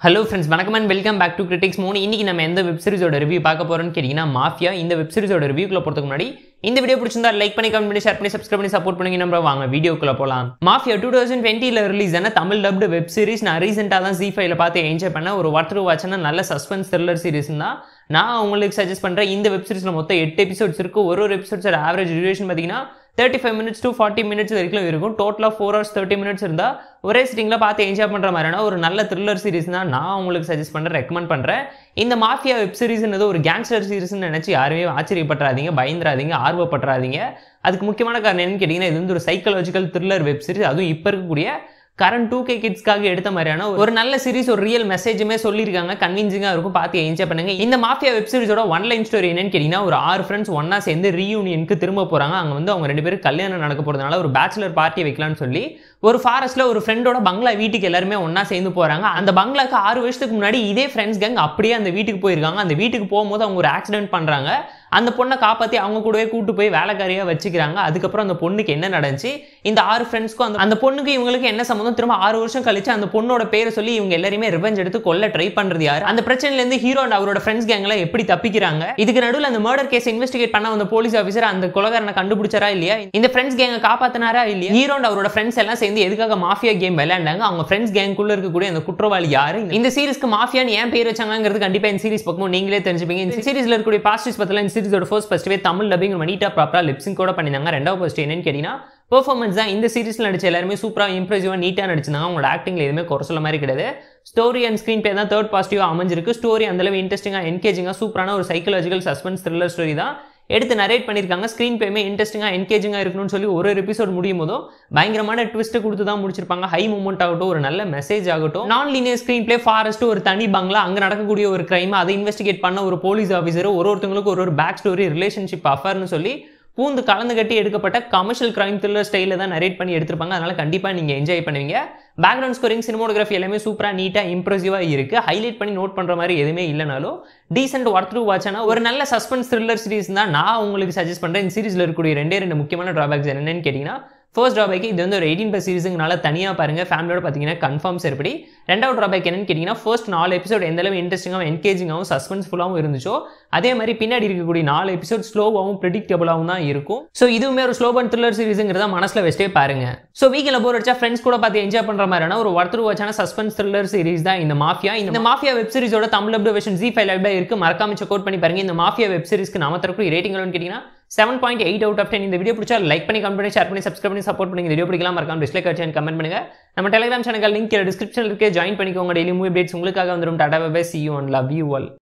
hello friends வணக்கம் and welcome back to critics மூணு இன்னைக்கு நம்ம எந்த வெப் சீரிஸோட ரிவ்யூ பார்க்க போறோம்னு கேட்டிங்கன்னா மாஃபியா இந்த வெப் சீரிஸோட ரிவ்யூக்குள்ள போறதுக்கு முன்னாடி இந்த வீடியோ பிடிச்சிருந்தா லைக் பண்ணி கமெண்ட் பண்ணி ஷேர் பண்ணி சப்ஸ்கிரைப் பண்ணி சப்போர்ட் பண்ணி நம்ம வாங்க வீடியோக்குள்ள போலாம் மாஃபியா டூ தௌசண்ட் டுவெண்ட்டியில் ரிலீஸ் ஆன தமிழ் டப்டு வெப் சீரிஸ் நான் ரீசெண்டாக தான் ஜி ஃபைவ்ல பார்த்து என்ஜாய் பண்ண ஒரு வாட்டர் வாட்ச்னா நல்ல சஸ்பென்ஸ் த்ரில்லர் சீரிஸ் தான் நான் உங்களுக்கு சஜஸ்ட் பண்ணுறேன் இந்த வெப் சீரிஸில் மொத்தம் எட்டு எபிசோட்ஸ் இருக்குது ஒரு ஒரு எபிசோட்ஸோட ஆவரேஜ் டியூரேஷன் பார்த்தீங்கன்னா thirty five minutes to forty minutes வரைக்கும் இருக்கும் டோட்டலாக ஃபோர் ஹவர்ஸ் தேர்ட்டி மினிட்ஸ் இருந்தால் ஒரே சிட்டிங்கில் பார்த்து என்ஜாய் பண்ணுற மாதிரியான ஒரு நல்ல த்ரில்லர் சீரிஸ் தான் நான் உங்களுக்கு சஜஸ்ட் பண்ணுறேன் ரெக்கமெண்ட் பண்ணுறேன் இந்த மாஃபியா வெப் சீரிஸ்ன்றது ஒரு கேங்ஸ்டர் சீரிஸ்னு நினச்சி யாருமே ஆச்சரியப்பட்டுறாதீங்க பயந்துராதீங்க ஆர்வப்பட்டுறாதீங்க அதுக்கு முக்கியமான காரணம் என்னன்னு கேட்டிங்கன்னா இது வந்து ஒரு சைக்காலஜிக்கல் த்ரில்லர் வெப் சீரிஸ் அதுவும் இப்போ இருக்கக்கூடிய கரண்ட் டூ கே கிட்ஸ்க்காக எடுத்த மாதிரியான ஒரு நல்ல சீரிஸ் ஒரு ரியல் மெசேஜுமே சொல்லியிருக்காங்க கன்வின்சிங்காக இருக்கும் பார்த்து என்ஜாய் பண்ணுங்க இந்த மாஃபியா வெப் சீரிஸோட ஒன் லைன் ஸ்டோரி என்னன்னு கேட்டிங்கன்னா ஒரு ஆறு ஃப்ரெண்ட்ஸ் ஒன்றா சேர்ந்து ரீயூனியனுக்கு திரும்ப போகிறாங்க அங்கே வந்து அவங்க ரெண்டு பேரும் கல்யாணம் நடக்க போகிறதுனால ஒரு பேச்சுலர் பார்ட்டி வைக்கலாம்னு சொல்லி ஒரு ஃபாரஸ்ட்டில் ஒரு ஃப்ரெண்டோட பங்களா வீட்டுக்கு எல்லாருமே ஒன்றா சேர்ந்து போகிறாங்க அந்த பங்களாக்கு ஆறு வருஷத்துக்கு முன்னாடி இதே ஃப்ரெண்ட்ஸ் கேங் அப்படியே அந்த வீட்டுக்கு போயிருக்காங்க அந்த வீட்டுக்கு போகும்போது அவங்க ஒரு ஆக்சிடென்ட் பண்ணுறாங்க அந்த பொண்ணை காப்பாற்றி அவங்க கூடவே கூட்டு போய் வேலைக்காரியாக வச்சுக்கிறாங்க அதுக்கப்புறம் அந்த பொண்ணுக்கு என்ன நடந்துச்சு இந்த ஆறு ஃப்ரெண்ட்ஸ்க்கும் அந்த அந்த பொண்ணுக்கு இவங்களுக்கு என்ன சம்மந்தம் திரும்ப ஆறு வருஷம் கழிச்சு அந்த பொண்ணோட பேரை சொல்லி இவங்க எல்லாருமே ரிவெஞ்ச் எடுத்து கொல்ல ட்ரை பண்ணுறது யார் அந்த பிரச்சனையிலேருந்து ஹீரோ அண்ட் அவரோட ஃப்ரெண்ட்ஸ் கேங்லாம் எப்படி தப்பிக்கிறாங்க இதுக்கு நடுவில் அந்த மர்டர் கேஸ் இன்வெஸ்டிகேட் பண்ண அந்த போலீஸ் ஆஃபீஸர் அந்த கொலகாரனை கண்டுபிடிச்சாரா இல்லையா இந்த ஃப்ரெண்ட்ஸ் கேங்கை காப்பாத்தினாரா இல்லையா ஹீரோ அண்ட் அவரோட ஃப்ரெண்ட்ஸ் எல்லாம் சேர்ந்து எதுக்காக மாஃபியா கேம் விளையாண்டாங்க அவங்க ஃப்ரெண்ட்ஸ் கேங்குள்ள இருக்கக்கூடிய அந்த குற்றவாளி யாரு இந்த சீரிஸ்க்கு மாஃபியான்னு ஏன் பேர் வச்சாங்கிறது கண்டிப்பா இந்த சீரிஸ் பக்கம் நீங்களே தெரிஞ்சுப்பீங்க இந்த சீரிஸ்ல இருக்கக்கூடிய பாஸ்டிஸ் பத்தில இந்த சீரிஸோட ஃபர்ஸ்ட் ஃபர்ஸ்ட்வே தமிழ் டப்பிங் மணிட்டா ப்ராப்பரா லிப்ஸிங் கூட பண்ணிருந்தாங்க ரெண்டாவது ஃபர்ஸ்ட் என்னன்னு கேட்டீங்கன்னா பெர்ஃபார்மன்ஸ் தான் இந்த சீரிஸ்ல நடிச்ச எல்லாருமே சூப்பராக இம்ப்ரெசிவாக நீட்டாக நடிச்சிருந்தாங்க அவங்களோட ஆக்டிங்ல எதுவுமே குறை சொல்ல மாதிரி கிடையாது ஸ்டோரி அண்ட் ஸ்க்ரீன் பிளே தான் தேர்ட் பாசிட்டிவாக அமைஞ்சிருக்கு ஸ்டோரி அந்தளவு இன்ட்ரெஸ்டிங்காக என்கேஜிங்காக சூப்பரான ஒரு சைக்காலஜிக்கல் சஸ்பென்ஸ் த்ரில்லர் ஸ்டோரி தான் எடுத்து நரேட் பண்ணியிருக்காங்க ஸ்க்ரீன் பேமே இன்ட்ரெஸ்டிங்காக என்கேஜிங்காக இருக்கணும்னு சொல்லி ஒரு ஒரு எபிசோட் முடியும் போதும் பயங்கரமான ட்விஸ்ட்டை கொடுத்து தான் முடிச்சிருப்பாங்க ஹை மூமெண்ட் ஆகட்டும் ஒரு நல்ல மெசேஜ் ஆகட்டும் நான் லீனியர் ஸ்க்ரீன் பிளே ஃபாரஸ்ட் ஒரு தனி பங்களா அங்கே நடக்கக்கூடிய ஒரு கிரைம் அதை இன்வெஸ்டிகேட் பண்ண ஒரு போலீஸ் ஆஃபீஸர் ஒரு ஒருத்தவங்களுக்கு ஒரு ஒரு பேக் ஸ்டோரி ரிலேஷன்ஷிப் அஃபர்னு சொல்லி பூந்து கலந்து கட்டி எடுக்கப்பட்ட கமர்ஷியல் கிரைம் த்ரில்லர் ஸ்டைலில் தான் நரேட் பண்ணி எடுத்திருப்பாங்க அதனால் கண்டிப்பாக நீங்கள் என்ஜாய் பண்ணுவீங்க பேக்ரவுண்ட் ஸ்கோரிங் சினிமோகிராஃபி எல்லாமே சூப்பராக நீட்டாக இம்ப்ரெசிவாக இருக்குது ஹைலைட் பண்ணி நோட் பண்ணுற மாதிரி எதுவுமே இல்லைனாலும் டீசென்ட் ஒர்த் த்ரூ வாட்சானா ஒரு நல்ல சஸ்பென்ஸ் த்ரில்லர் சீரிஸ் தான் நான் உங்களுக்கு சஜஸ்ட் பண்ணுறேன் இந்த சீரிஸில் இருக்கக்கூடிய ரெண்டே ரெண்டு முக்கியமான ட்ராபேக்ஸ் என்னென்னு கேட்டிங்கன்னா ஃபர்ஸ்ட் ட்ராபேக் இது வந்து ஒரு எயிட்டீன் ப்ளஸ் சீரிஸுங்கனால தனியாக பாருங்கள் ஃபேமிலியோட பார்த்தீங்கன்னா கன்ஃபார்ம் சரிப்படி ரெண்டாவது ட்ராபேக் என்னன்னு கேட்டிங்கன்னா ஃபர்ஸ்ட் நாலு எபிசோட் எந்த அளவு இன்ட்ரெஸ்டிங்காகவும் என்கேஜிங்காகவும் சஸ்பென்ஸ்ஃபுல்லாகவும் இருந்துச்சோ அதே மாதிரி பின்னாடி இருக்கக்கூடிய நாலு எபிசோட் ஸ்லோவாகவும் ப்ரிடிக்டபுளாகவும் தான் இருக்கும் ஸோ இதுவுமே ஒரு ஸ்லோ அண்ட் த்ரில்லர் சீரிஸுங்கிறத மனசில் வச்சே பாருங்க ஸோ வீக்கில் போர் வச்சா ஃப்ரெண்ட்ஸ் கூட பார்த்து என்ஜாய் பண்ணுற மாதிரியான ஒரு ஒருத்தர் வச்சான சஸ்பென்ஸ் த்ரில்லர் சீரிஸ் தான் இந்த மாஃபியா இந்த மாஃபியா வெப் சீரிஸோட Tamil dubbed version ZEE five லைவ்ல இருக்கு மறக்காம செக் அவுட் பண்ணி பாருங்க இந்த மாஃபியா வெப் சீரிஸ்க்கு நாம தரக்கூடிய ரேட்டிங் கேட்டிங்கன்னா seven point eight out of ten இந்த வீடியோ பிடிச்சா லைக் பண்ணி கமெண்ட் பண்ணி ஷேர் பண்ணி சப்ஸ்கிரைப் பண்ணி சப்போர்ட் பண்ணி வீடியோ பிடிக்கலாம் மறக்காம டிஸ்லைக் வச்சு கமெண்ட் பண்ணுங்க நம்ம டெலிகிராம் சேனல் லிங்க் டிஸ்கிரிப்ஷன் இருக்கு ஜாயின் பண்ணிக்கோங்க டெய்லி மூவி அப்டேட்ஸ் உங்களுக்காக வந்துடும் tata bye see you and love you all